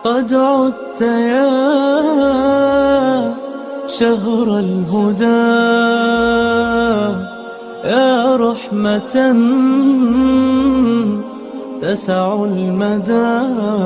قد عدت يا شهر الهدى يا رحمة تسع المدى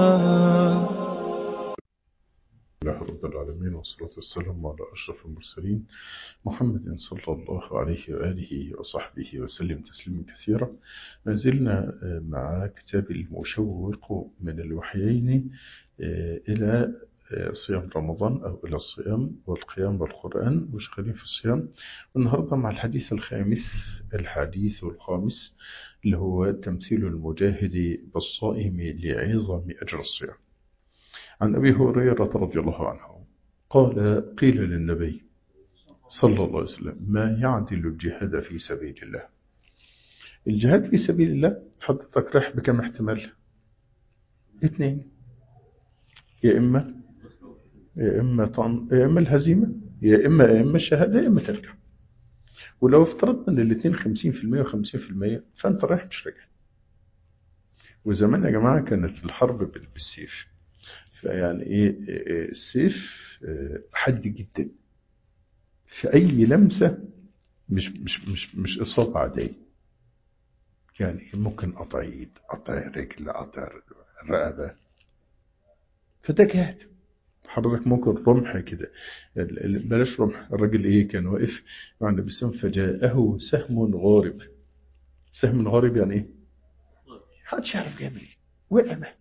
الله رب العالمين والصلاة والسلام على أشرف المرسلين محمد صلى الله عليه وآله وصحبه وسلم تسليما كثيرا ما زلنا مع كتاب المشوق من الوحيين إلى صيام رمضان أو إلى الصيام والقيام بالقرآن وشغالين في الصيام والنهاردة مع الحديث الخامس الحديث الخامس اللي هو تمثيل المجاهد بالصائم لعظم أجر الصيام عن أبي هريرة رضي الله عنه قال قيل للنبي صلى الله عليه وسلم ما يعدل الجهاد في سبيل الله الجهاد في سبيل الله حضرتك رايح بكم احتمال اثنين يا إما يا إما طن... يا إما الهزيمة يا إما يا إما الشهادة يا إما ترجع ولو افترضنا ان الاثنين 50% و50% فأنت رايح مش راجع وزمان يا جماعة كانت الحرب بالسيف فيعني ايه السيف حد جدا في اي لمسه مش مش مش مش اصابه عاديه يعني ممكن قطع ايد قطع رجل قطع رقبه فده جهاد حضرتك ممكن رمح كده بلاش رمح الراجل ايه كان واقف مع النبي صلى الله عليه وسلم فجاءه سهم غارب سهم غارب يعني ايه؟ محدش يعرف يعمل ايه وقع مات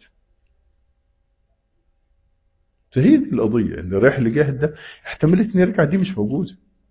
فهي دي القضية ان رايح لجاهد ده احتمالية ان يرجع دي مش موجودة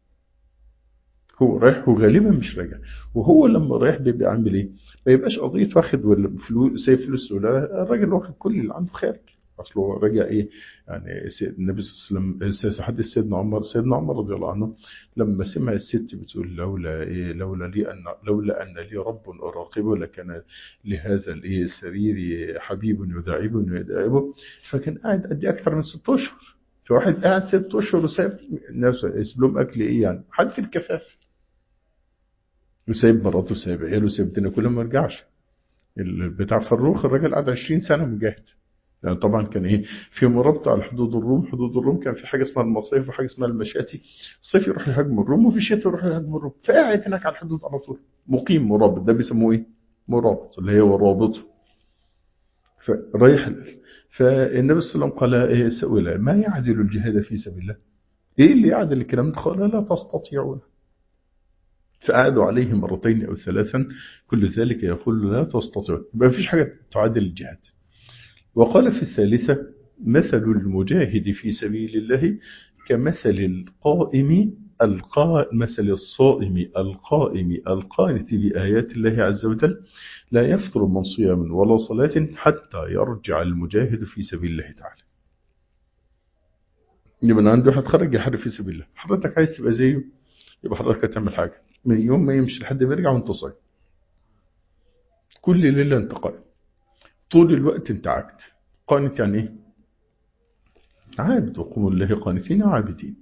هو رايح وغالبا مش راجع وهو لما رايح بيبقى عامل ايه ما يبقاش قضية واخد ولا فلوس سايب فلوس ولا الراجل واخد كل اللي عنده خارج اصله راجع ايه يعني النبي صلى الله عليه وسلم حديث سيدنا عمر سيدنا عمر رضي الله عنه لما سمع الست بتقول لولا ايه لولا لي ان لولا ان لي رب اراقبه لكان لهذا الايه السرير حبيب يداعبني ويداعبه فكان قاعد قد اكثر من ست اشهر فواحد قاعد ست اشهر وسايب الناس يسيب لهم اكل ايه يعني حد في الكفاف وسايب مراته وسايب عياله وسايب الدنيا كلها ما رجعش بتاع فروخ الراجل قعد 20 سنه مجاهد يعني طبعا كان ايه في مرابطه على حدود الروم حدود الروم كان في حاجه اسمها المصايف وحاجه اسمها المشاتي الصيف يروح يهاجم الروم وفي الشتاء يروح يهاجم الروم فقاعد هناك على الحدود على طول مقيم مرابط ده بيسموه ايه مرابط اللي هو رابطه فرايح فالنبي صلى الله عليه وسلم قال ايه سئل ما يعدل الجهاد في سبيل الله ايه اللي يعدل الكلام ده قال لا تستطيعون فقعدوا عليه مرتين او ثلاثا كل ذلك يقول لا تستطيعون يبقى مفيش حاجه تعادل الجهاد وقال في الثالثة مثل المجاهد في سبيل الله كمثل القائم القا مثل الصائم القائم القانت بآيات الله عز وجل لا يفطر من صيام ولا صلاة حتى يرجع المجاهد في سبيل الله تعالى يبقى عنده هتخرج يحارب في سبيل الله حضرتك عايز تبقى زيه يبقى حضرتك هتعمل حاجة من يوم ما يمشي لحد ما يرجع وانت صايم كل ليلة انت قائم طول الوقت انت عابد قانت يعني ايه عابد وقوموا الله قانتين عابدين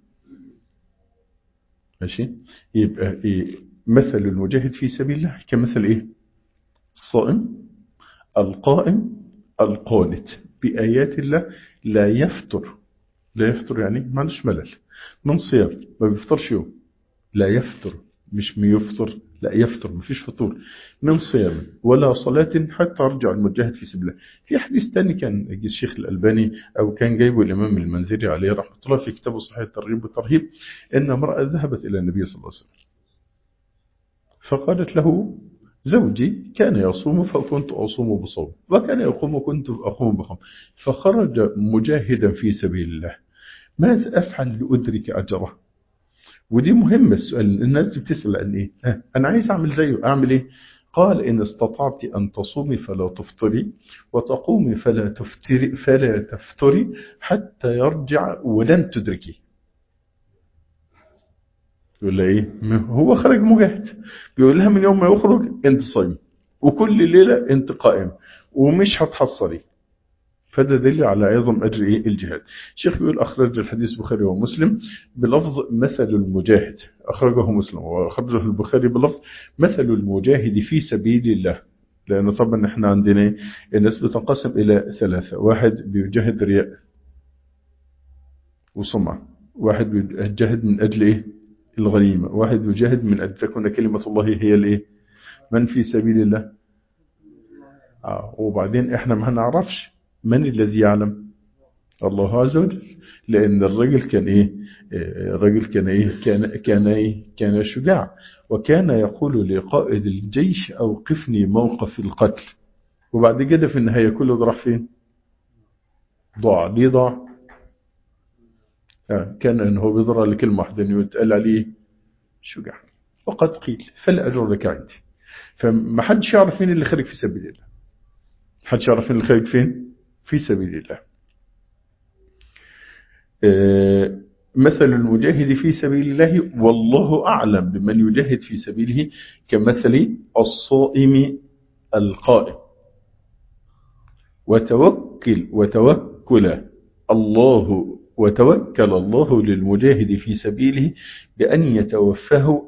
ماشي يبقى ايه مثل المجاهد في سبيل الله كمثل ايه الصائم القائم القانت بآيات الله لا يفتر لا يفتر يعني ما عندوش ملل من صيام ما بيفطرش يوم لا يفتر مش ميفطر لا يفطر مفيش فطور من صيام ولا صلاة حتى أرجع المجاهد في سبيل الله في حديث تاني كان الشيخ الألباني أو كان جايبه الإمام المنذري عليه رحمة الله في كتابه صحيح الترغيب والترهيب إن امرأة ذهبت إلى النبي صلى الله عليه وسلم فقالت له زوجي كان يصوم فكنت أصوم بصوم وكان يقوم وكنت أقوم بقوم فخرج مجاهدا في سبيل الله ماذا أفعل لأدرك أجره ودي مهمة السؤال الناس بتسأل عن ايه ها انا عايز اعمل زيه اعمل ايه قال ان استطعت ان تصومي فلا تفطري وتقومي فلا تفتري فلا تفتري حتى يرجع ولن تدركي يقول لها ايه هو خرج مجاهد بيقول لها من يوم ما يخرج انت صايم وكل ليلة انت قائم ومش هتحصلي فده دليل على عظم أجر إيه الجهاد الشيخ بيقول أخرج الحديث البخاري ومسلم بلفظ مثل المجاهد أخرجه مسلم وأخرجه البخاري بلفظ مثل المجاهد في سبيل الله لأنه طبعا احنا عندنا إيه؟ الناس بتنقسم إلى ثلاثة واحد بيجاهد رياء وسمعة واحد بيجاهد من أجل إيه الغنيمة واحد بيجاهد من أجل تكون كلمة الله هي الإيه من في سبيل الله آه وبعدين احنا ما نعرفش من الذي يعلم الله عز وجل لأن الرجل كان إيه الرجل كان إيه كان كان إيه كان شجاع وكان يقول لقائد الجيش أوقفني موقف القتل وبعد كده في النهاية كله ضرح فين ضاع ليه ضاع آه كان أنه بيضرع لكلمة واحدة أنه يتقال عليه شجاع وقد قيل فالأجر لك عندي فما حدش يعرف مين اللي خارج في سبيل الله حدش يعرف مين اللي خارج فين في سبيل الله آه مثل المجاهد في سبيل الله والله أعلم بمن يجاهد في سبيله كمثل الصائم القائم وتوكل وتوكل الله وتوكل الله للمجاهد في سبيله بأن يتوفاه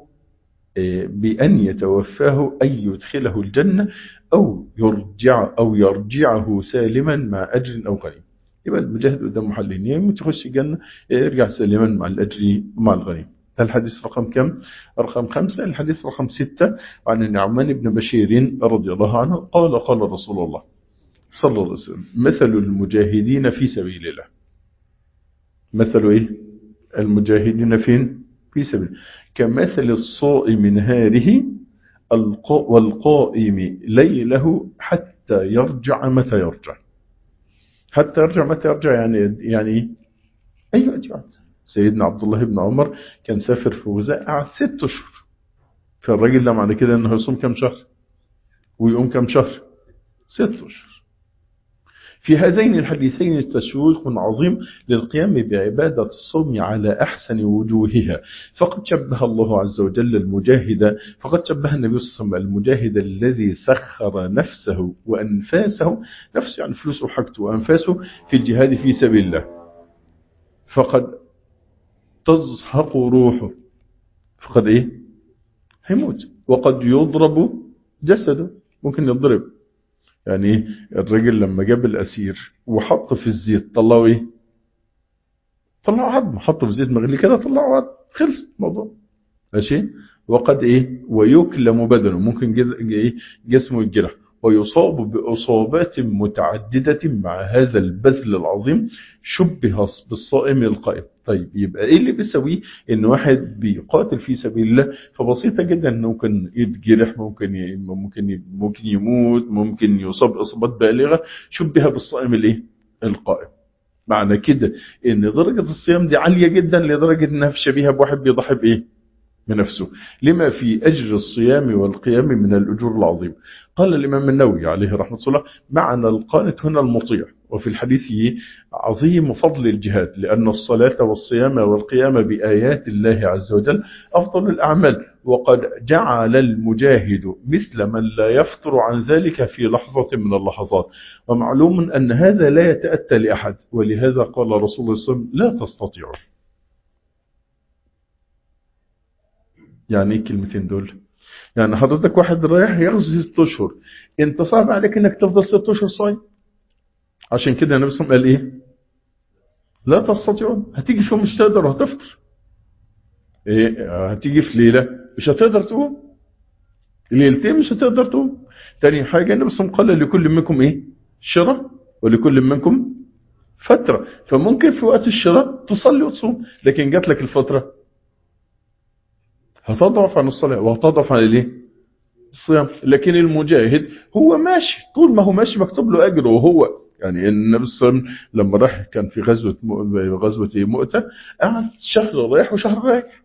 بأن يتوفاه أن يدخله الجنة أو يرجع أو يرجعه سالما مع أجر أو غنيم يبقى المجاهد قدام محلين يا تخش الجنة يرجع سالما مع الأجر ومع الغنيم الحديث رقم كم؟ رقم خمسة الحديث رقم ستة عن النعمان بن بشير رضي الله عنه قال قال رسول الله صلى الله عليه وسلم مثل المجاهدين في سبيل الله مثل إيه؟ المجاهدين فين؟ في سبيل كمثل الصائم نهاره والقائم ليله حتى يرجع متى يرجع حتى يرجع متى يرجع يعني يعني أي وقت يقعد سيدنا عبد الله بن عمر كان سافر في وزاء قعد ست أشهر فالراجل ده معنى كده انه يصوم كم شهر ويقوم كم شهر ست أشهر في هذين الحديثين تشويق عظيم للقيام بعبادة الصوم على أحسن وجوهها فقد شبه الله عز وجل المجاهد فقد شبه النبي صلى الله عليه وسلم المجاهد الذي سخر نفسه وأنفاسه نفسه يعني فلوسه وحاجته وأنفاسه في الجهاد في سبيل الله فقد تزهق روحه فقد إيه هيموت وقد يضرب جسده ممكن يضرب يعني الرجل لما جاب الأسير وحط في الزيت طلعوا ايه طلعوا عظم حطوا في زيت مغلي كده طلعوا عظم خلص الموضوع ماشي وقد ايه ويكلم بدنه ممكن ايه جسمه يتجرح ويصاب بإصابات متعددة مع هذا البذل العظيم شبه بالصائم القائم طيب يبقى ايه اللي بيسويه ان واحد بيقاتل في سبيل الله فبسيطة جدا انه ممكن يتجرح ممكن ي... ممكن ي... ممكن يموت ممكن يصاب اصابات بالغة شبه بالصائم الايه القائم معنى كده ان درجة الصيام دي عالية جدا لدرجة انها شبيهة بواحد بيضحي بايه بنفسه لما في أجر الصيام والقيام من الأجور العظيم قال الإمام النووي عليه رحمة الله معنى القانت هنا المطيع وفي الحديث عظيم فضل الجهاد لأن الصلاة والصيام والقيام بآيات الله عز وجل أفضل الأعمال وقد جعل المجاهد مثل من لا يفتر عن ذلك في لحظة من اللحظات ومعلوم أن هذا لا يتأتى لأحد ولهذا قال رسول الله صلى الله عليه وسلم لا تستطيعون يعني ايه الكلمتين دول يعني حضرتك واحد رايح يغزو ست اشهر انت صعب عليك انك تفضل ست اشهر صايم عشان كده النبي صلى الله عليه وسلم قال ايه لا تستطيعون هتيجي في يوم مش تقدر وهتفطر ايه هتيجي في ليله مش هتقدر تقوم ليلتين مش هتقدر تقوم تاني حاجه النبي صلى الله عليه وسلم قال لكل منكم ايه شراء ولكل منكم فتره فممكن في وقت الشراء تصلي وتصوم لكن جات لك الفتره هتضعف عن الصلاة وهتضعف عن الايه الصيام لكن المجاهد هو ماشي طول ما هو ماشي مكتوب له اجر وهو يعني النبي صلى الله عليه وسلم لما راح كان في غزوة غزوة مؤتة قعد شهر رايح وشهر رايح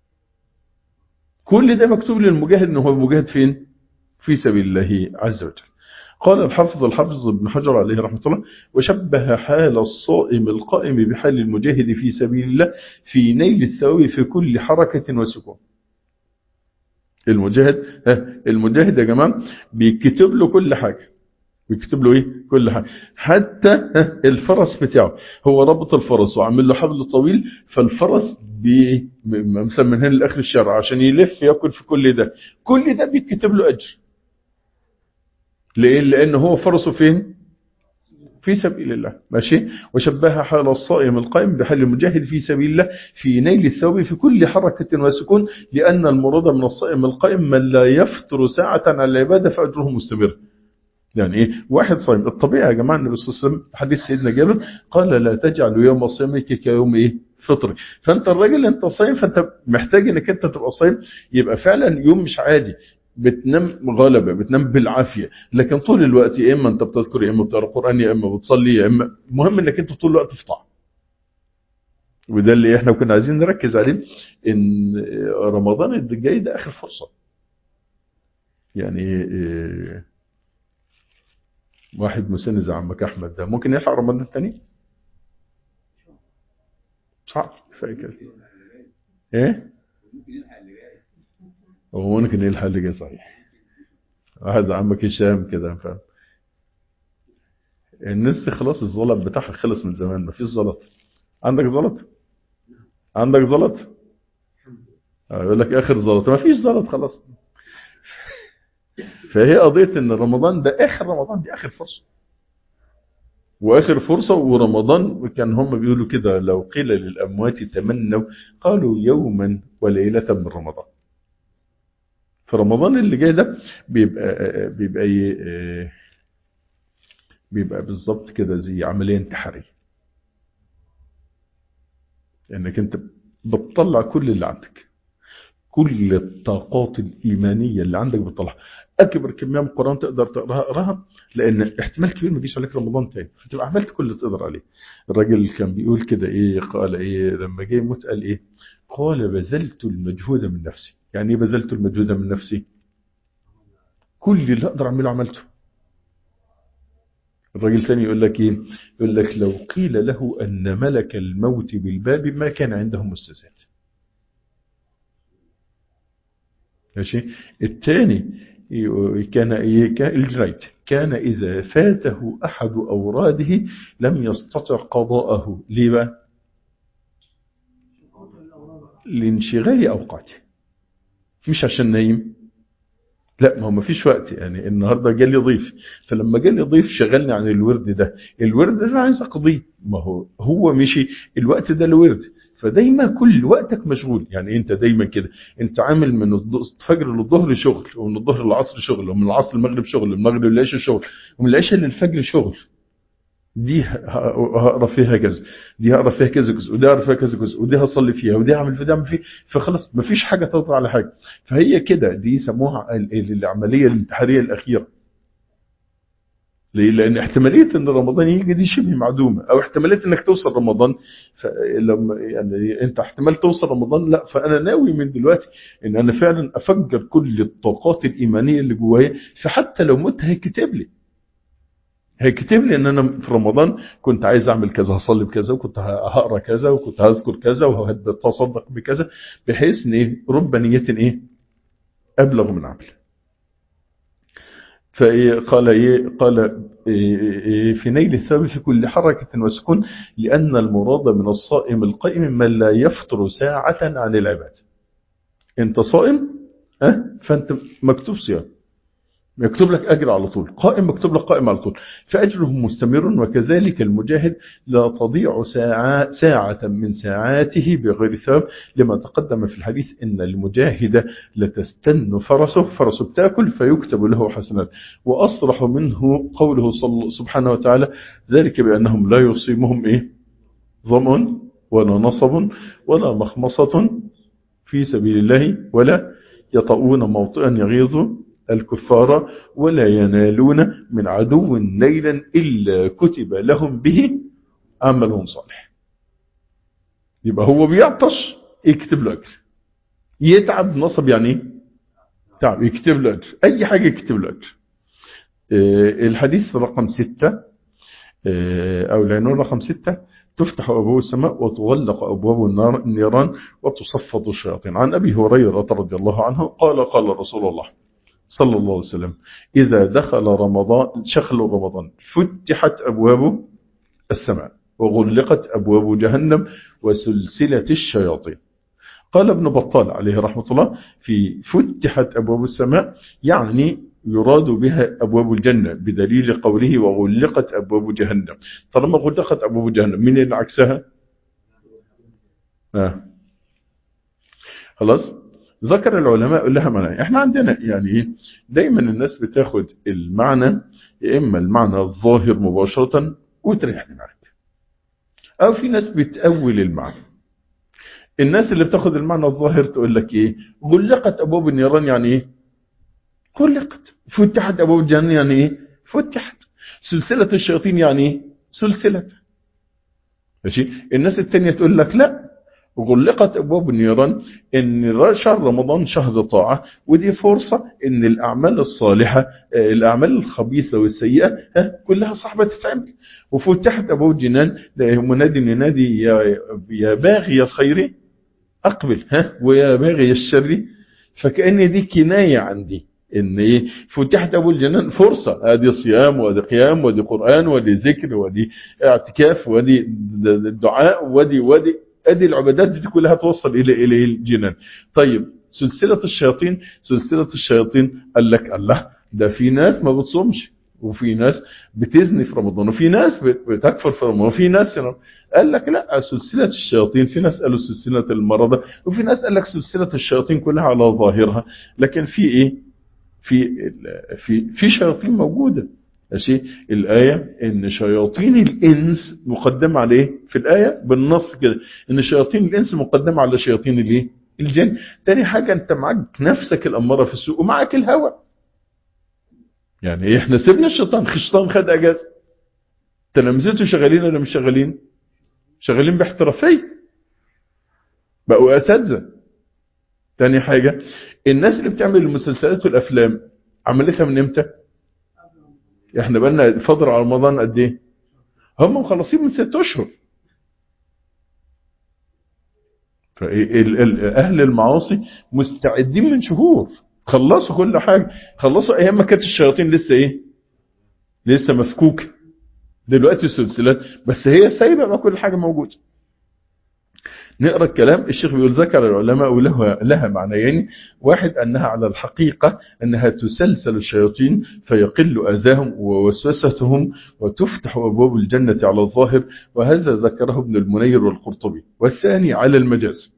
كل ده مكتوب للمجاهد انه هو مجاهد فين في سبيل الله عز وجل قال الحافظ الحافظ ابن حجر عليه رحمة الله وشبه حال الصائم القائم بحال المجاهد في سبيل الله في نيل الثواب في كل حركة وسكون المجاهد المجاهد يا جماعه بيكتب له كل حاجه بيكتب له ايه كل حاجه حتى الفرس بتاعه هو ربط الفرس وعامل له حبل طويل فالفرس بي مثلا من هنا لاخر الشارع عشان يلف ياكل في كل ده كل ده بيتكتب له اجر ليه لان هو فرسه فين في سبيل الله ماشي وشبه حال الصائم القائم بحال المجاهد في سبيل الله في نيل الثواب في كل حركة وسكون لأن المراد من الصائم القائم من لا يفتر ساعة على العبادة فأجره مستمر يعني ايه واحد صايم الطبيعي يا جماعه النبي صلى الله عليه وسلم حديث سيدنا جابر قال لا تجعلوا يوم صيامك كيوم ايه فطري فانت الراجل انت صايم فانت محتاج انك انت تبقى صايم يبقى فعلا يوم مش عادي بتنام غلبة بتنام بالعافية لكن طول الوقت يا إما أنت بتذكر يا إما بتقرأ قرآن يا إما بتصلي يا إما المهم أنك أنت طول الوقت في طاعة وده اللي احنا كنا عايزين نركز عليه ان رمضان الجاي ده اخر فرصة يعني إيه واحد مسن زي عمك احمد ده ممكن يلحق رمضان الثاني صعب كفايه كده ايه هو ممكن يلحق اللي جاي صحيح واحد زي عمك هشام كده فاهم الناس خلاص الزلط بتاعها خلص من زمان مفيش زلط عندك زلط عندك زلط يقول لك اخر زلط مفيش زلط خلاص فهي قضية ان رمضان ده اخر رمضان دي اخر فرصة واخر فرصة ورمضان كان هم بيقولوا كده لو قيل للاموات تمنوا قالوا يوما وليلة من رمضان فرمضان اللي جاي ده بيبقى بيبقى بيبقى بالظبط كده زي عملية انتحارية انك انت بتطلع كل اللي عندك كل الطاقات الإيمانية اللي عندك بتطلعها أكبر كمية من القرآن تقدر تقراها اقراها لأن احتمال كبير ما يجيش عليك رمضان تاني فتبقى عملت كل اللي تقدر عليه الراجل كان بيقول كده إيه قال إيه لما جه يموت قال إيه قال بذلت المجهود من نفسي يعني إيه بذلت المجهود من نفسي كل اللي أقدر أعمله عملته الراجل ثاني يقول لك إيه يقول لك لو قيل له أن ملك الموت بالباب ما كان عنده مستزاد ماشي الثاني كان الجريت كان إذا فاته أحد أوراده لم يستطع قضاءه ليه بقى لانشغال أوقاته مش عشان نايم لا ما هو ما فيش وقت يعني النهاردة جالي ضيف فلما جالي ضيف شغلني عن الورد ده الورد ده عايز أقضيه ما هو هو مشي الوقت ده الورد فدايما كل وقتك مشغول يعني انت دايما كده انت عامل من الفجر للظهر شغل ومن الظهر للعصر شغل ومن العصر للمغرب شغل ومن المغرب للعشاء شغل ومن العشاء للفجر شغل دي هقرا فيها كذا دي هقرا فيها كذا جزء ودي هقرا فيها كذا جزء ودي هصلي فيها ودي هعمل فيها اعمل فيها فخلاص مفيش حاجه تقطع على حاجه فهي كده دي يسموها العمليه الانتحاريه الاخيره ليه؟ لان احتماليه ان رمضان يجي دي شبه معدومه او احتماليه انك توصل رمضان فلما يعني انت احتمال توصل رمضان لا فانا ناوي من دلوقتي ان انا فعلا افجر كل الطاقات الايمانيه اللي جوايا فحتى لو مت هيكتب لي هيكتب لي ان انا في رمضان كنت عايز اعمل كذا هصلي بكذا وكنت هقرا كذا وكنت هذكر كذا وهتصدق بكذا بحيث ان ايه رب نيه ايه ابلغ من عمل فقال إيه قال إيه في نيل الثواب في كل حركة وسكون لأن المراد من الصائم القائم من لا يفطر ساعة عن العباد انت صائم أه؟ فانت مكتوب صيام يكتب لك أجر على طول قائم مكتوب لك قائم على طول فأجره مستمر وكذلك المجاهد لا تضيع ساعة, ساعة من ساعاته بغير ثواب لما تقدم في الحديث إن المجاهد لتستن فرسه فرسه بتاكل فيكتب له حسنات وأصرح منه قوله سبحانه وتعالى ذلك بأنهم لا يصيبهم إيه ظمأ ولا نصب ولا مخمصة في سبيل الله ولا يطؤون موطئا يغيظ الكفار ولا ينالون من عدو ليلا إلا كتب لهم به عمل صالح يبقى هو بيعطش يكتب له أجر يتعب نصب يعني ايه تعب يكتب له أجر أي حاجة يكتب له أجر الحديث رقم ستة أو العنوان رقم ستة تفتح أبواب السماء وتغلق أبواب النار النيران وتصفد الشياطين عن أبي هريرة رضي الله عنه قال قال رسول الله صلى الله عليه وسلم إذا دخل رمضان شخل رمضان فتحت أبواب السماء وغلقت أبواب جهنم وسلسلة الشياطين قال ابن بطال عليه رحمة الله في فتحت أبواب السماء يعني يراد بها أبواب الجنة بدليل قوله وغلقت أبواب جهنم طالما غلقت أبواب جهنم من اللي عكسها آه. خلاص ذكر العلماء لها معنى احنا عندنا يعني ايه دايما الناس بتاخد المعنى يا اما المعنى الظاهر مباشرة وتريح دماغك او في ناس بتأول المعنى الناس اللي بتاخد المعنى الظاهر تقول لك ايه غلقت ابواب النيران يعني ايه غلقت فتحت ابواب الجنة يعني ايه فتحت سلسلة الشياطين يعني ايه سلسلة ماشي الناس التانية تقول لك لا غلقت ابواب النيران ان شهر رمضان شهر طاعه ودي فرصه ان الاعمال الصالحه الاعمال الخبيثه والسيئه كلها صاحبه تتعمل وفتحت ابواب الجنان منادي ينادي يا يا باغي الخير اقبل ها ويا باغي الشر فكأن دي كنايه عندي ان ايه فتحت ابو الجنان فرصه ادي صيام وادي قيام وادي قران وادي ذكر وادي اعتكاف وادي دعاء وادي وادي ادي العبادات دي كلها توصل الى الى الجنان طيب سلسله الشياطين سلسله الشياطين قال لك الله ده في ناس ما بتصومش وفي ناس بتزني في رمضان وفي ناس بتكفر في رمضان وفي ناس قال لك لا سلسله الشياطين في ناس قالوا سلسله المرضى وفي ناس قال لك سلسله الشياطين كلها على ظاهرها لكن في ايه في في في شياطين موجوده ماشي الآية إن شياطين الإنس مقدمة عليه في الآية بالنص كده إن شياطين الإنس مقدمة على شياطين الإيه الجن تاني حاجة أنت معاك نفسك الأمارة في السوق ومعاك الهوى يعني إحنا سيبنا الشيطان الشيطان خد أجازة تلامذته شغالين ولا مش شغالين شغالين باحترافية بقوا أساتذة تاني حاجة الناس اللي بتعمل المسلسلات والأفلام عملتها من إمتى احنا بقالنا فضل على رمضان قد ايه هم مخلصين من ست اشهر اهل المعاصي مستعدين من شهور خلصوا كل حاجة خلصوا ايام ما كانت الشياطين لسه ايه لسه مفكوكة دلوقتي سلسلات بس هي سايبة ما كل حاجة موجودة نقرأ الكلام الشيخ بيقول ذكر العلماء له لها معنيين واحد أنها على الحقيقة أنها تسلسل الشياطين فيقل أذاهم ووسوستهم وتفتح أبواب الجنة على الظاهر وهذا ذكره ابن المنير والقرطبي والثاني على المجاز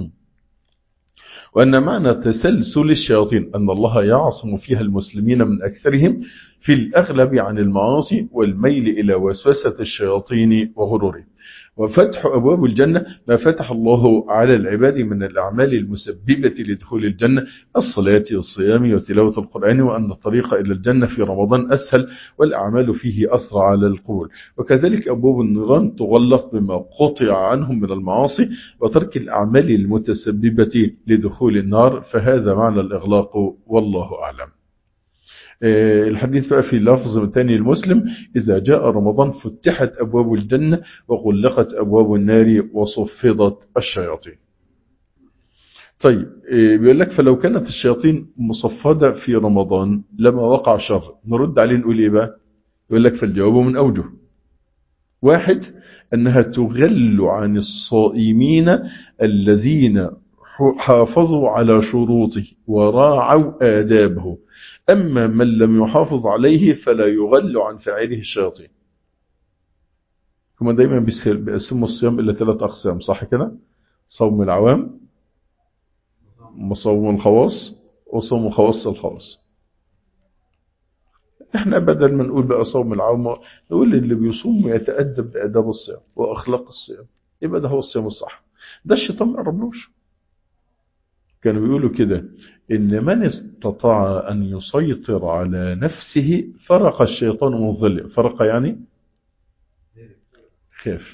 وأن معنى تسلسل الشياطين أن الله يعصم فيها المسلمين من أكثرهم في الأغلب عن المعاصي والميل إلى وسوسة الشياطين وغرورهم وفتح أبواب الجنة ما فتح الله على العباد من الأعمال المسببة لدخول الجنة الصلاة والصيام وتلاوة القرآن وأن الطريق إلى الجنة في رمضان أسهل والأعمال فيه أسرع على القبول وكذلك أبواب النيران تغلق بما قطع عنهم من المعاصي وترك الأعمال المتسببة لدخول النار فهذا معنى الإغلاق والله أعلم الحديث بقى في لفظ ثاني المسلم إذا جاء رمضان فتحت أبواب الجنة وغلقت أبواب النار وصفدت الشياطين طيب بيقول لك فلو كانت الشياطين مصفدة في رمضان لما وقع شر نرد عليه نقول إيه بقى يقول لك فالجواب من أوجه واحد أنها تغل عن الصائمين الذين حافظوا على شروطه وراعوا آدابه أما من لم يحافظ عليه فلا يغل عن فاعله الشياطين هما دايما بيقسموا الصيام إلى ثلاث أقسام صح كده صوم العوام وصوم الخواص وصوم خواص الخواص احنا بدل ما نقول بقى صوم العوام نقول اللي بيصوم يتأدب بأداب الصيام وأخلاق الصيام يبقى ده هو الصيام الصح ده الشيطان ما يقربلوش كانوا بيقولوا كده إن من استطاع أن يسيطر على نفسه فرق الشيطان من ظله فرق يعني خاف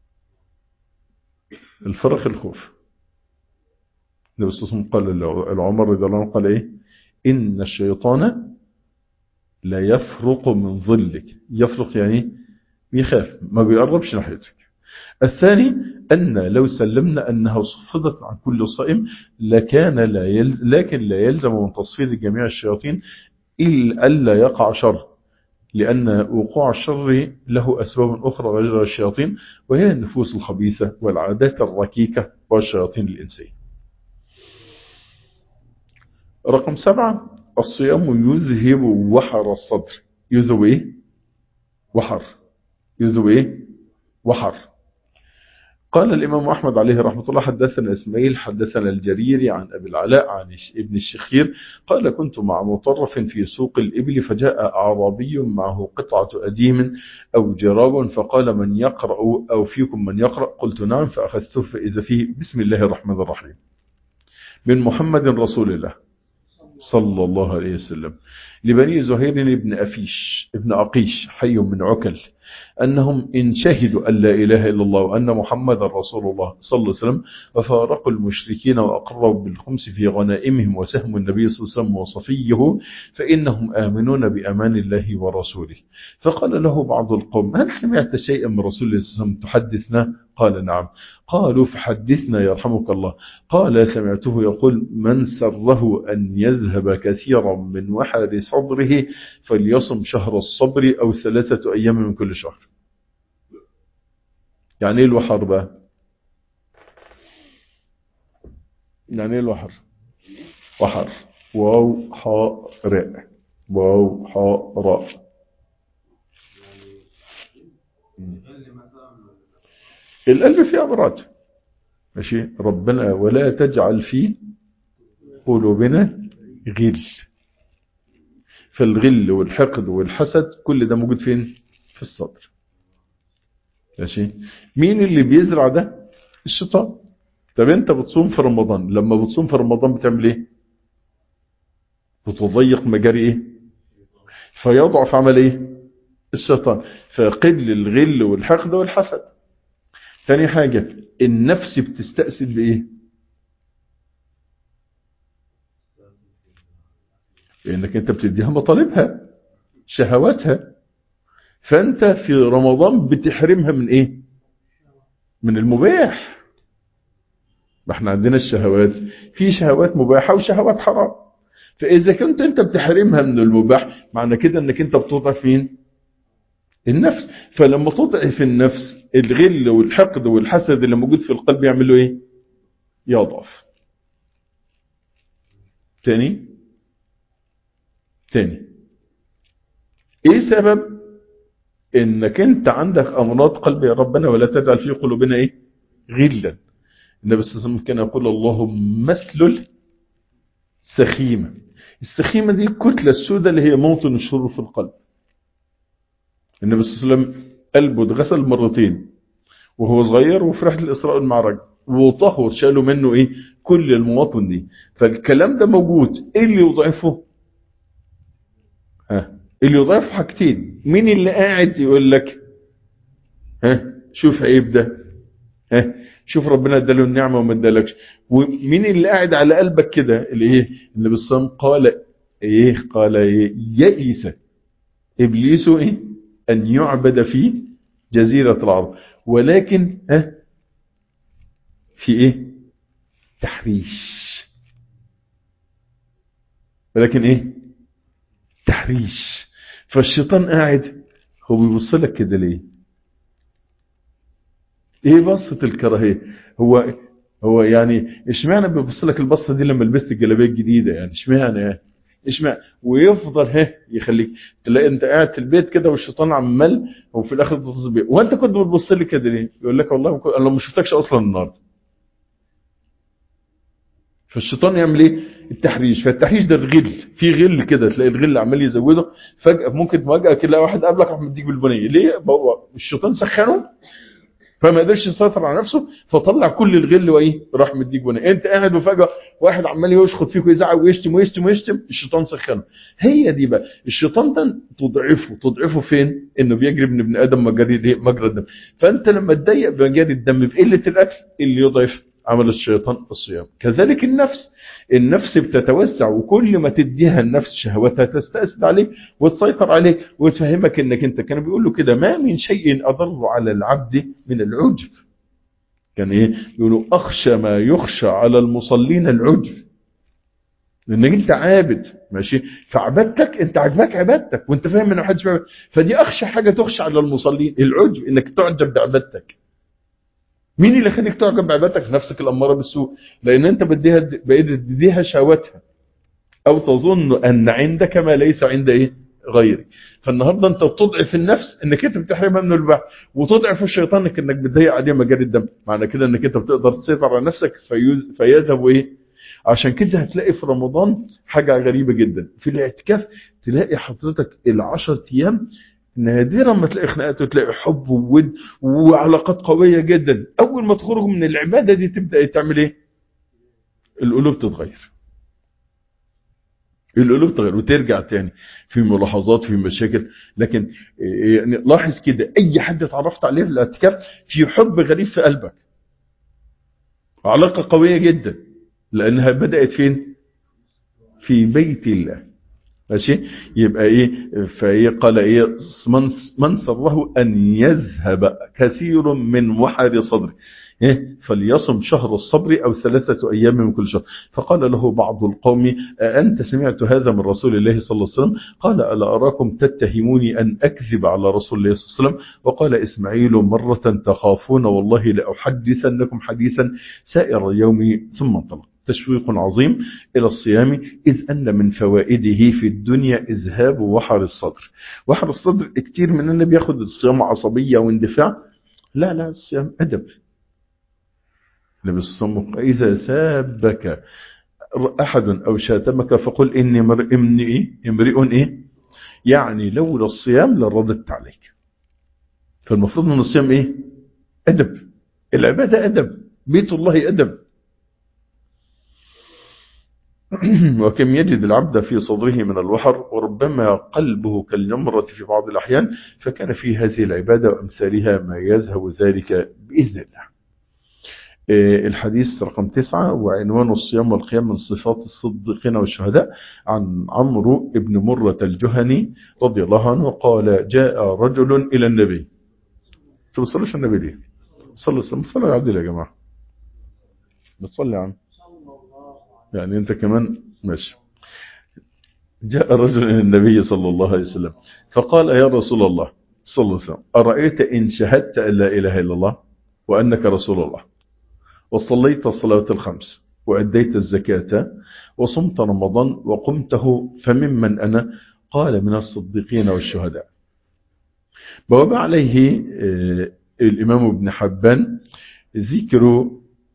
الفرق الخوف النبي صلى الله عليه وسلم قال العمر رضي الله عنه قال إيه إن الشيطان لا يفرق من ظلك يفرق يعني بيخاف ما بيقربش ناحيتك الثاني أن لو سلمنا أنها صفدت عن كل صائم لكان لا يلزم لكن لا يلزم من تصفيد جميع الشياطين إلا ألا يقع شر لأن وقوع الشر له أسباب أخرى غير الشياطين وهي النفوس الخبيثة والعادات الركيكة والشياطين الإنسية رقم سبعة الصيام يذهب وحر الصدر يذهب ايه وحر يذهب ايه وحر قال الإمام أحمد عليه رحمة الله حدثنا إسماعيل حدثنا الجريري عن أبي العلاء عن ابن الشخير قال كنت مع مطرف في سوق الإبل فجاء أعرابي معه قطعة أديم أو جراب فقال من يقرأ أو فيكم من يقرأ قلت نعم فأخذته فإذا فيه بسم الله الرحمن الرحيم من محمد رسول الله صلى الله عليه وسلم لبني زهير بن أفيش ابن أقيش حي من عكل أنهم إن شهدوا أن لا إله إلا الله وأن محمد رسول الله صلى الله عليه وسلم وفارقوا المشركين وأقروا بالخمس في غنائمهم وسهم النبي صلى الله عليه وسلم وصفيه فإنهم آمنون بأمان الله ورسوله فقال له بعض القوم هل سمعت شيئا من رسول الله صلى الله عليه وسلم تحدثنا قال نعم قالوا فحدثنا يرحمك الله قال سمعته يقول من سره أن يذهب كثيرا من وحر صدره فليصم شهر الصبر أو ثلاثة أيام من كل شهر يعني ايه الوحر بقى يعني ايه الوحر وحر واو حاء راء واو حاء راء القلب فيه أمراض ماشي ربنا ولا تجعل في قلوبنا غل فالغل والحقد والحسد كل ده موجود فين في الصدر ماشي مين اللي بيزرع ده الشيطان طب انت بتصوم في رمضان لما بتصوم في رمضان بتعمل ايه بتضيق مجاري ايه فيضعف عمل ايه الشيطان فقل الغل والحقد والحسد تاني حاجة النفس بتستأسد بإيه لأنك أنت بتديها مطالبها شهواتها فأنت في رمضان بتحرمها من إيه من المباح ما احنا عندنا الشهوات في شهوات مباحة وشهوات حرام فإذا كنت أنت بتحرمها من المباح معنى كده أنك أنت بتضعف مين النفس فلما تضعف النفس الغل والحقد والحسد اللي موجود في القلب يعملوا ايه يضعف تاني تاني ايه سبب انك انت عندك امراض قلب يا ربنا ولا تجعل في قلوبنا ايه غلا النبي صلى الله عليه وسلم كان يقول اللهم مثل سخيمة السخيمة دي الكتلة السوداء اللي هي موطن الشرور في القلب النبي صلى الله عليه وسلم قلبه اتغسل مرتين وهو صغير وفي رحله الاسراء والمعراج وطهر شالوا منه ايه كل المواطن دي فالكلام ده موجود ايه اللي يضعفه ها اللي يضعفه حاجتين مين اللي قاعد يقول لك ها شوف عيب ده ها شوف ربنا اداله النعمه وما ادالكش ومين اللي قاعد على قلبك كده اللي ايه النبي صلى الله عليه وسلم قال ايه قال ايه يئس ابليس ايه أن يعبد في جزيرة العرب ولكن ها في إيه تحريش ولكن إيه تحريش فالشيطان قاعد هو بيبص لك كده ليه ايه بصة الكراهية هو هو يعني اشمعنى بيبص لك البصة دي لما لبست الجلابيه الجديدة يعني اشمعنى يعني اشمعنى ويفضل ها يخليك تلاقي انت قاعد في البيت كده والشيطان عمال وفي الاخر بتبص بيه وانت كنت بتبص لي كده ليه يقول لك والله انا ما شفتكش اصلا النهارده فالشيطان يعمل ايه التحريش فالتحريش ده الغل في غل كده تلاقي الغل عمال يزوده فجاه ممكن فجاه تلاقي واحد قابلك راح مديك بالبنيه ليه هو الشيطان سخنه فما قدرش يسيطر على نفسه فطلع كل الغل وايه راح مديك بنيه انت قاعد وفجاه واحد عمال يشخط فيك ويزعق ويشتم ويشتم ويشتم الشيطان سخنه هي دي بقى الشيطان ده تضعفه تضعفه فين انه بيجري من ابن ادم مجري مجرى الدم فانت لما تضيق بمجاري الدم بقله الاكل اللي يضعف عمل الشيطان الصيام كذلك النفس النفس بتتوسع وكل ما تديها النفس شهوتها تستأسد عليك وتسيطر عليك وتفهمك انك انت كانوا بيقولوا كده ما من شيء اضر على العبد من العجب كان ايه يقولوا اخشى ما يخشى على المصلين العجب لانك انت عابد ماشي فعبادتك انت عجبك عبادتك وانت فاهم ان محدش بيعبد فدي اخشى حاجه تخشى على المصلين العجب انك تعجب بعبادتك مين اللي خليك تعجب بعبادتك نفسك الاماره بالسوء لان انت بديها بقيت تديها شهواتها أو تظن أن عندك ما ليس عند إيه غيرك فالنهاردة أنت بتضعف النفس أنك أنت بتحرمها من البحث وتضعف الشيطان أنك بتضيق عليه مجاري الدم معنى كده أنك أنت بتقدر تسيطر على نفسك فيز فيذهب إيه عشان كده هتلاقي في رمضان حاجة غريبة جدا في الاعتكاف تلاقي حضرتك العشر أيام نادرا ما تلاقي خناقات وتلاقي حب وود وعلاقات قوية جدا أول ما تخرج من العبادة دي تبدأ تعمل إيه القلوب تتغير القلوب تغير وترجع تاني في ملاحظات في مشاكل لكن يعني لاحظ كده اي حد اتعرفت عليه في الاعتكاف في حب غريب في قلبك علاقة قوية جدا لانها بدأت فين في بيت الله ماشي يبقى ايه فايه قال ايه من من سره ان يذهب كثير من وحر صدره إيه؟ فليصم شهر الصبر أو ثلاثة أيام من كل شهر فقال له بعض القوم أنت سمعت هذا من رسول الله صلى الله عليه وسلم قال ألا أراكم تتهموني أن أكذب على رسول الله صلى الله عليه وسلم وقال إسماعيل مرة تخافون والله لأحدثنكم حديثا سائر اليوم ثم انطلق تشويق عظيم إلى الصيام إذ أن من فوائده في الدنيا إذهاب وحر الصدر وحر الصدر كتير مننا بياخد الصيام عصبية واندفاع لا لا الصيام أدب النبي صلى الله عليه وسلم إذا سابك أحد أو شاتمك فقل إني امرئ إيه؟ امرئ إيه يعني لولا الصيام لرددت عليك فالمفروض من الصيام إيه أدب العبادة أدب بيت الله أدب وكم يجد العبد في صدره من الوحر وربما قلبه كالجمرة في بعض الأحيان فكان في هذه العبادة وأمثالها ما يذهب ذلك بإذن الله الحديث رقم تسعة وعنوان الصيام والقيام من صفات الصديقين والشهداء عن عمرو بن مرة الجهني رضي الله عنه قال جاء رجل إلى النبي تصليش النبي ليه صلى صلى على عبد الله يا جماعة بتصلي عنه يعني انت كمان ماشي جاء رجل إلى النبي صلى الله عليه وسلم فقال يا رسول الله صلى الله عليه وسلم أرأيت إن شهدت أن لا إله إلا الله وأنك رسول الله وصليت الصلاة الخمس وأديت الزكاة وصمت رمضان وقمته فممن أنا قال من الصديقين والشهداء بواب عليه الإمام ابن حبان ذكر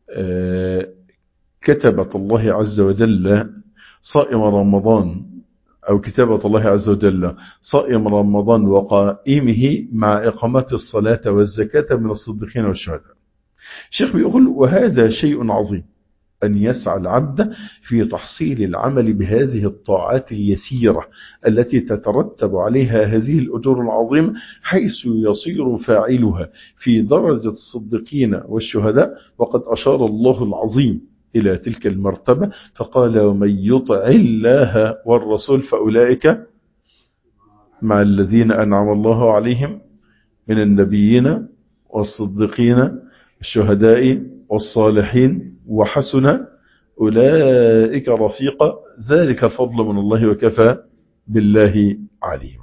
كتبة الله عز وجل صائم رمضان أو كتابة الله عز وجل صائم رمضان وقائمه مع إقامات الصلاة والزكاة من الصديقين والشهداء الشيخ بيقول وهذا شيء عظيم أن يسعى العبد في تحصيل العمل بهذه الطاعات اليسيرة التي تترتب عليها هذه الأجور العظيمة حيث يصير فاعلها في درجة الصديقين والشهداء وقد أشار الله العظيم إلى تلك المرتبة فقال ومن يطع الله والرسول فأولئك مع الذين أنعم الله عليهم من النبيين والصديقين الشهداء والصالحين وحسن أولئك رفيقا ذلك الفضل من الله وكفى بالله عليما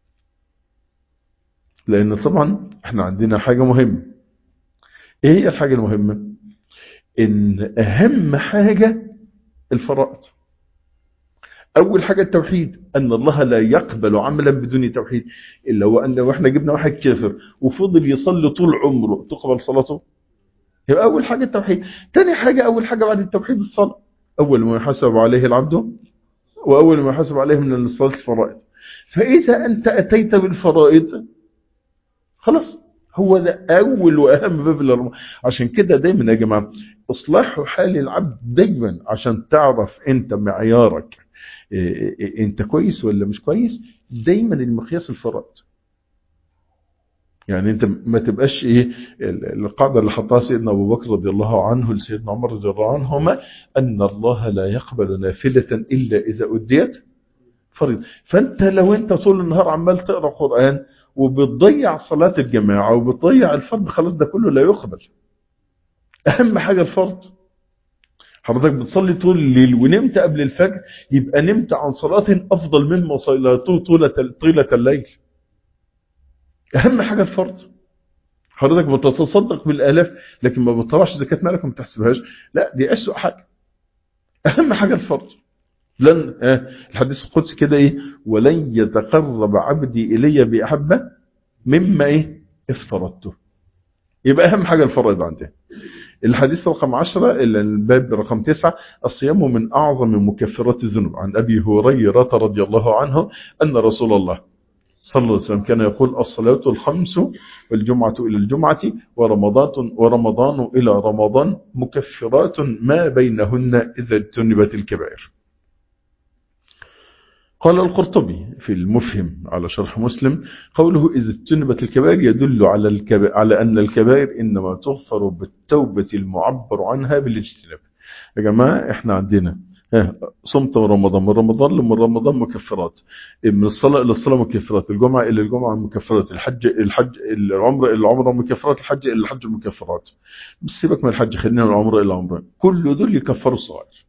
لأن طبعا احنا عندنا حاجة مهمة ايه هي الحاجة المهمة ان اهم حاجة الفرائض اول حاجة التوحيد ان الله لا يقبل عملا بدون توحيد الا وان لو احنا جبنا واحد كافر وفضل يصلي طول عمره تقبل صلاته يبقى اول حاجة التوحيد تاني حاجة اول حاجة بعد التوحيد الصلاة اول ما يحاسب عليه العبد واول ما يحاسب عليه من الصلاة الفرائض فاذا انت اتيت بالفرائض خلاص هو ده اول واهم باب الاربعه عشان كده دايما يا جماعه اصلاح حال العبد دايما عشان تعرف انت معيارك انت كويس ولا مش كويس دايما المقياس الفرائض يعني انت ما تبقاش ايه القاعده اللي حطها سيدنا ابو بكر رضي الله عنه لسيدنا عمر رضي الله عنهما ان الله لا يقبل نافله الا اذا اديت فريضه فانت لو انت طول النهار عمال تقرا قران وبتضيع صلاة الجماعة وبتضيع الفرض خلاص ده كله لا يقبل أهم حاجة الفرض حضرتك بتصلي طول الليل ونمت قبل الفجر يبقى نمت عن صلاة أفضل مما صليته طولة, طيلة الليل أهم حاجة الفرض حضرتك بتتصدق بالآلاف لكن ما بتطلعش زكاة مالك وما بتحسبهاش لا دي أسوأ حاجة أهم حاجة الفرض لن آه الحديث القدسي كده ايه ولن يتقرب عبدي الي باحبه مما ايه افترضته يبقى اهم حاجه الفرائض عندنا الحديث رقم 10 الباب رقم 9 الصيام من اعظم مكفرات الذنوب عن ابي هريره رضي الله عنه ان رسول الله صلى الله عليه وسلم كان يقول الصلاة الخمس والجمعة إلى الجمعة ورمضان ورمضان إلى رمضان مكفرات ما بينهن إذا اجتنبت الكبائر قال القرطبي في المفهم على شرح مسلم قوله إذا اجتنبت الكبائر يدل على الكبائر على أن الكبائر إنما تغفر بالتوبة المعبر عنها بالاجتناب يا جماعة احنا عندنا صمت من رمضان من رمضان لمن رمضان مكفرات من الصلاة إلى الصلاة مكفرات الجمعة إلى الجمعة مكفرات الحج الحج العمرة إلى العمرة مكفرات الحج إلى الحج مكفرات بس سيبك من الحج خلينا العمرة إلى العمرة كل دول يكفروا الصغائر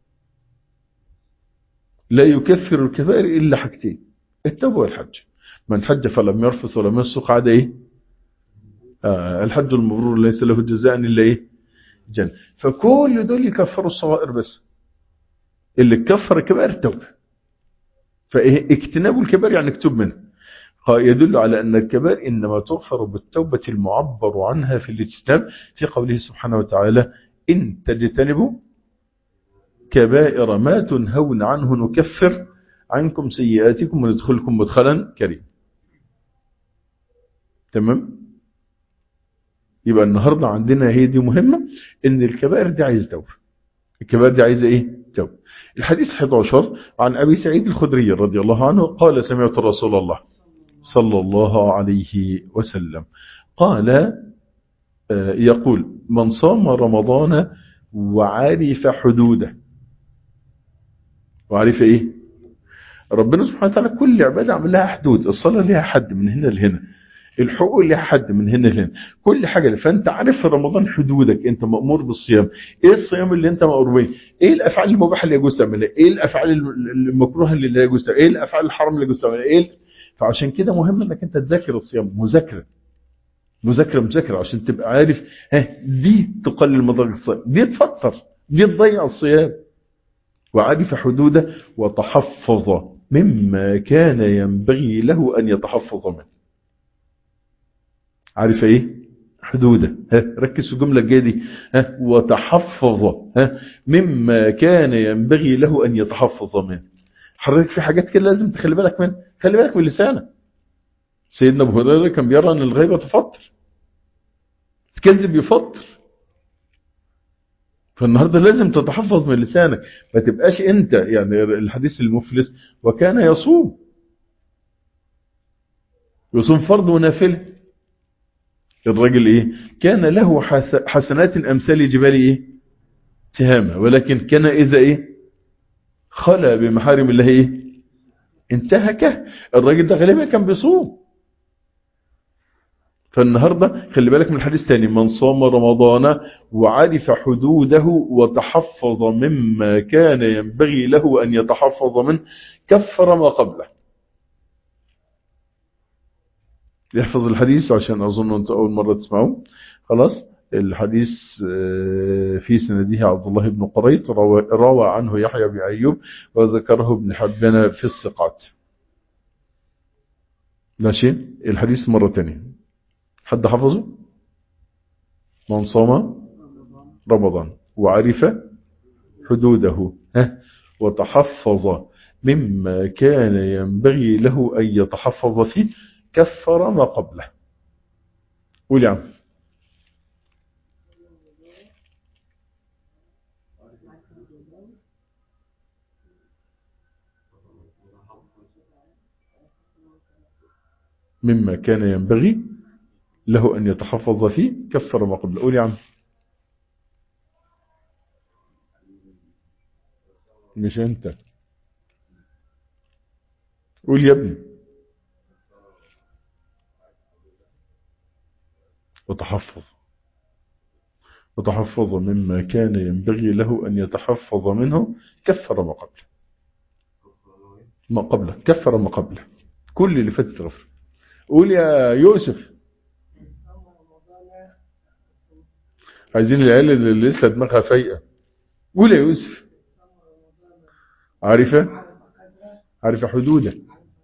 لا يكفر الكبائر إلا حاجتين التوبة والحج من حج فلم يرفث ولم يسق عاد إيه آه الحج المبرور ليس له جزاء إلا إيه جنة فكل دول يكفروا الصغائر بس اللي كفر الكبائر التوبة فاجتناب الكبائر يعني اكتب منه يدل على أن الكبائر إنما تغفر بالتوبة المعبر عنها في الاجتناب في قوله سبحانه وتعالى إن تجتنبوا كبائر ما تنهون عنه نكفر عنكم سيئاتكم وندخلكم مدخلا كريم تمام يبقى النهاردة عندنا هي دي مهمة ان الكبائر دي عايز توبة الكبائر دي عايزة ايه توبة الحديث 11 عن ابي سعيد الخدري رضي الله عنه قال سمعت رسول الله صلى الله عليه وسلم قال يقول من صام رمضان وعرف حدوده وعارف ايه ربنا سبحانه وتعالى كل عبادة عمل لها حدود الصلاة لها حد من هنا لهنا الحقوق لها حد من هنا لهنا كل حاجة فانت عارف في رمضان حدودك انت مأمور بالصيام ايه الصيام اللي انت مأمور به ايه الافعال المباحة اللي يجوز تعملها ايه الافعال المكروهة اللي لا يجوز تعملها ايه الافعال الحرام اللي يجوز تعملها ايه فعشان كده مهم انك انت تذاكر الصيام مذاكرة مذاكرة مذاكرة عشان تبقى عارف ها دي تقلل مضاجع الصيام دي تفطر دي تضيع الصيام وعرف حدوده وتحفظ مما كان ينبغي له أن يتحفظ منه عارف ايه حدوده ها ركز في الجملة الجاية دي ها وتحفظ ها مما كان ينبغي له أن يتحفظ منه حضرتك في حاجات كده لازم تخلي بالك منها خلي بالك من لسانك سيدنا ابو هريره كان بيرى ان الغيبه تفطر تكذب يفطر فالنهارده لازم تتحفظ من لسانك ما تبقاش انت يعني الحديث المفلس وكان يصوم يصوم فرض ونافله الراجل ايه كان له حسنات امثال جبال ايه تهامه ولكن كان اذا ايه خلى بمحارم الله ايه انتهكه الراجل ده غالبا كان بيصوم فالنهاردة خلي بالك من الحديث الثاني من صام رمضان وعرف حدوده وتحفظ مما كان ينبغي له أن يتحفظ منه كفر ما قبله يحفظ الحديث عشان أظن أنت أول مرة تسمعه خلاص الحديث في سنده عبد الله بن قريط روى عنه يحيى بن أيوب وذكره ابن حبان في الثقات ماشي الحديث مرة تانية حد حفظه من صام رمضان وعرف حدوده وتحفظ مما كان ينبغي له أن يتحفظ فيه كفر ما قبله قول يا عم مما كان ينبغي له أن يتحفظ فيه كفر ما قبل قول يا عم مش أنت قول يا ابني وتحفظ وتحفظ مما كان ينبغي له أن يتحفظ منه كفر ما قبله ما قبله كفر ما قبله كل اللي فاتت غفر قول يا يوسف عايزين العيال اللي لسه دماغها فايقه قول يا يوسف عارفة عارفة حدوده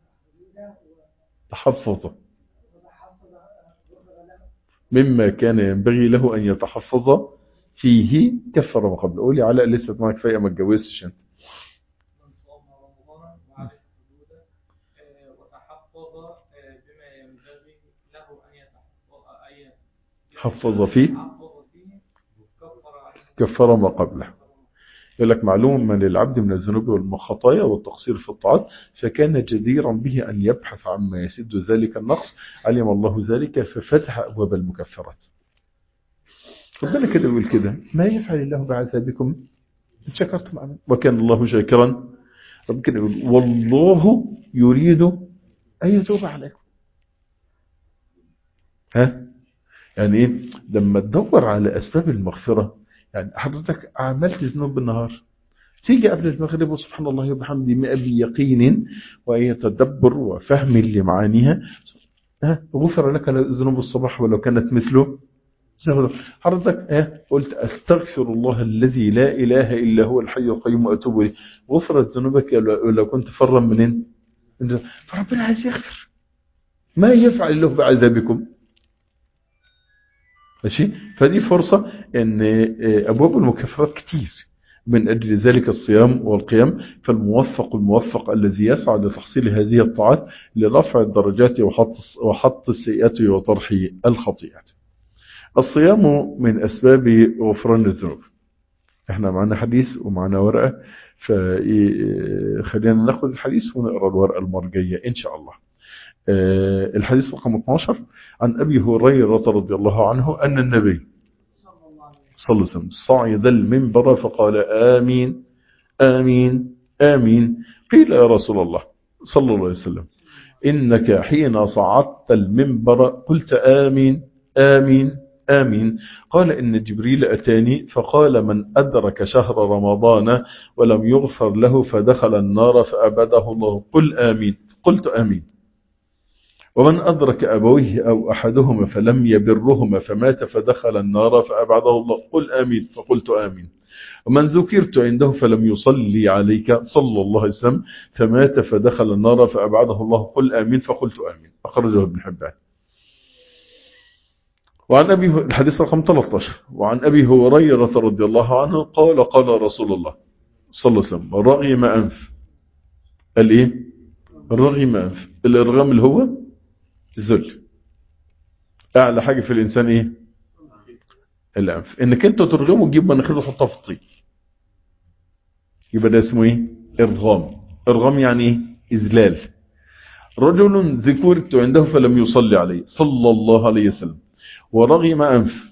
تحفظ مما كان ينبغي له أن يتحفظ فيه كفر ما قبل قولي علاء لسه معك كفايه ما اتجوزتش انت من صام رمضان وعرف حدوده آه، وتحفظ آه، بما ينبغي له أن يتحفظ أن حفظ فيه يتحفظ فيه كفر عنه كفر ما قبله يقول لك معلوم من للعبد من الذنوب والخطايا والتقصير في الطاعات فكان جديرا به أن يبحث عما يسد ذلك النقص علم الله ذلك ففتح أبواب المكفرات خد بالك كده يقول كده ما يفعل الله بعذابكم إن شكرتم أمين وكان الله شاكرا رب كده يقول والله يريد أن يتوب عليكم ها يعني ايه لما تدور على أسباب المغفرة يعني حضرتك عملت ذنوب بالنهار تيجي قبل المغرب وسبحان الله وبحمده مئة بيقين ويتدبر وفهم لمعانيها ها غفر لك ذنوب الصباح ولو كانت مثله زهر. حضرتك ها قلت استغفر الله الذي لا اله الا هو الحي القيوم واتوب اليه غفرت ذنوبك لو كنت فرا منين فربنا عايز يغفر ما يفعل الله بعذابكم ماشي فدي فرصة ان ابواب المكفرات كتير من اجل ذلك الصيام والقيام فالموفق الموفق الذي يسعى لتحصيل هذه الطاعات لرفع الدرجات وحط وحط السيئات وطرح الخطيئات الصيام من اسباب غفران الذنوب احنا معنا حديث ومعنا ورقة فخلينا ناخذ الحديث ونقرا الورقة المرجية ان شاء الله الحديث رقم 12 عن أبي هريرة رضي الله عنه أن النبي صلى الله عليه وسلم صعد المنبر فقال آمين آمين آمين قيل يا رسول الله صلى الله عليه وسلم إنك حين صعدت المنبر قلت آمين آمين آمين قال إن جبريل أتاني فقال من أدرك شهر رمضان ولم يغفر له فدخل النار فأبده الله قل آمين قلت آمين ومن أدرك أبويه أو أحدهما فلم يبرهما فمات فدخل النار فأبعده الله قل آمين فقلت آمين ومن ذكرت عنده فلم يصلي عليك صلى الله عليه وسلم فمات فدخل النار فأبعده الله قل آمين فقلت آمين أخرجه ابن حبان وعن أبي الحديث رقم 13 وعن أبي هريرة رضي الله عنه قال قال رسول الله صلى الله عليه وسلم رغم أنف قال إيه رغم أنف الإرغام اللي هو ذل اعلى حاجة في الانسان ايه الانف انك انت ترغمه وتجيب مناخيره وتحطها في الطين يبقى ده اسمه ايه ارغام ارغام يعني ايه اذلال رجل ذكرت عنده فلم يصلي عليه صلى الله عليه وسلم ورغم انف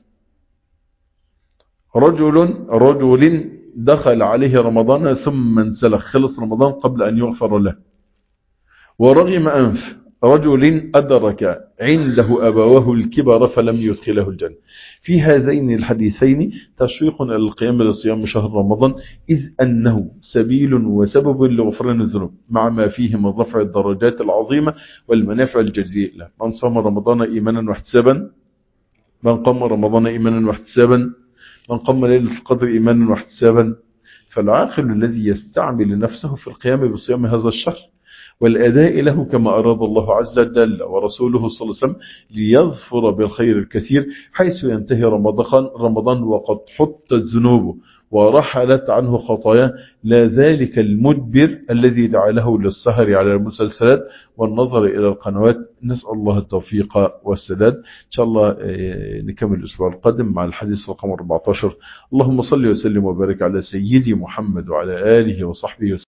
رجل رجل دخل عليه رمضان ثم انسلخ خلص رمضان قبل ان يغفر له ورغم انف رجل أدرك عنده أبواه الكبر فلم يدخله الجنة في هذين الحديثين تشويق إلى القيام لصيام شهر رمضان إذ أنه سبيل وسبب لغفران الذنوب مع ما فيه من رفع الدرجات العظيمة والمنافع الجزيلة من صام رمضان إيمانا واحتسابا من قام رمضان إيمانا واحتسابا من قام ليلة القدر إيمانا واحتسابا فالعاقل الذي يستعمل نفسه في القيام بصيام هذا الشهر والأداء له كما أراد الله عز وجل ورسوله صلى الله عليه وسلم ليظفر بالخير الكثير حيث ينتهي رمضان, رمضان وقد حطت ذنوبه ورحلت عنه خطاياه لا ذلك المدبر الذي جعله للسهر على المسلسلات والنظر إلى القنوات نسأل الله التوفيق والسداد إن شاء الله نكمل الأسبوع القادم مع الحديث رقم 14 اللهم صل وسلم وبارك على سيدي محمد وعلى آله وصحبه وسلم